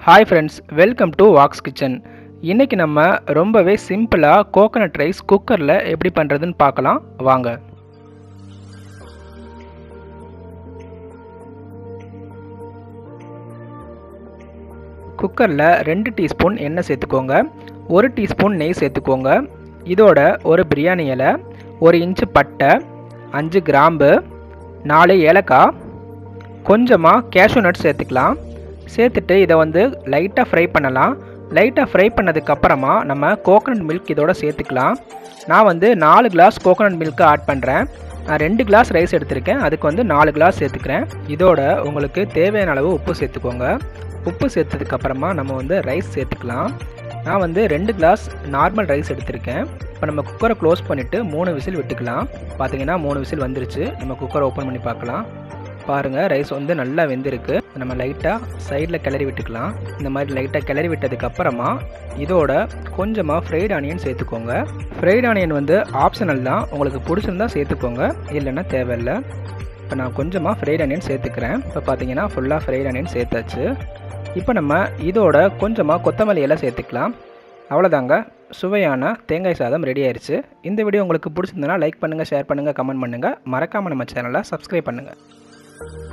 hi friends welcome to Vox kitchen இன்றைக்கி நம்ம ரொம்பவே சிம்பிளாக கோகனட் ரைஸ் குக்கரில் எப்படி பண்ணுறதுன்னு பார்க்கலாம் வாங்க குக்கரில் ரெண்டு டீஸ்பூன் எண்ணெய் சேர்த்துக்கோங்க ஒரு டீஸ்பூன் நெய் சேர்த்துக்கோங்க இதோட ஒரு பிரியாணி இலை ஒரு இன்ச்சு பட்டை அஞ்சு கிராம்பு நாலு ஏலக்காய் கொஞ்சமாக கேஷ்யூ நட் சேர்த்துக்கலாம் சேர்த்துட்டு இதை வந்து லைட்டாக ஃப்ரை பண்ணலாம் லைட்டாக ஃப்ரை பண்ணதுக்கப்புறமா நம்ம கோகனட் மில்க் இதோட சேர்த்துக்கலாம் நான் வந்து நாலு கிளாஸ் கோகனட் மில்க்கு ஆட் பண்ணுறேன் நான் ரெண்டு கிளாஸ் ரைஸ் எடுத்திருக்கேன் அதுக்கு வந்து நாலு கிளாஸ் சேர்த்துக்கிறேன் இதோட உங்களுக்கு தேவையான அளவு உப்பு சேர்த்துக்கோங்க உப்பு சேர்த்ததுக்கப்புறமா நம்ம வந்து ரைஸ் சேர்த்துக்கலாம் நான் வந்து ரெண்டு கிளாஸ் நார்மல் ரைஸ் எடுத்திருக்கேன் இப்போ நம்ம குக்கரை க்ளோஸ் பண்ணிவிட்டு மூணு விசில் விட்டுக்கலாம் பார்த்தீங்கன்னா மூணு விசில் வந்துருச்சு நம்ம குக்கரை ஓப்பன் பண்ணி பார்க்கலாம் பாருங்கள் ரைஸ் வந்து நல்லா வெந்திருக்கு நம்ம லைட்டாக சைடில் கிளறி விட்டுக்கலாம் இந்த மாதிரி லைட்டாக கிளறி விட்டதுக்கப்புறமா இதோட கொஞ்சமாக ஃப்ரைட் ஆனியன் சேர்த்துக்கோங்க ஃப்ரைட் ஆனியன் வந்து ஆப்ஷனல் தான் உங்களுக்கு பிடிச்சிருந்தா சேர்த்துக்கோங்க இல்லைன்னா தேவையில்லை இப்போ நான் கொஞ்சமாக ஃப்ரைட் ஆனியன் சேர்த்துக்கிறேன் இப்போ பார்த்தீங்கன்னா ஃபுல்லாக ஃப்ரைட் ஆனியன் சேர்த்தாச்சு இப்போ நம்ம இதோட கொஞ்சமாக கொத்தமல்லி எல்லாம் சேர்த்துக்கலாம் அவ்வளோதாங்க சுவையான தேங்காய் சாதம் ரெடி ஆயிடுச்சு இந்த வீடியோ உங்களுக்கு பிடிச்சிருந்தனா லைக் பண்ணுங்கள் ஷேர் பண்ணுங்கள் கமெண்ட் பண்ணுங்கள் மறக்காமல் நம்ம சேனலை சப்ஸ்கிரைப் பண்ணுங்கள்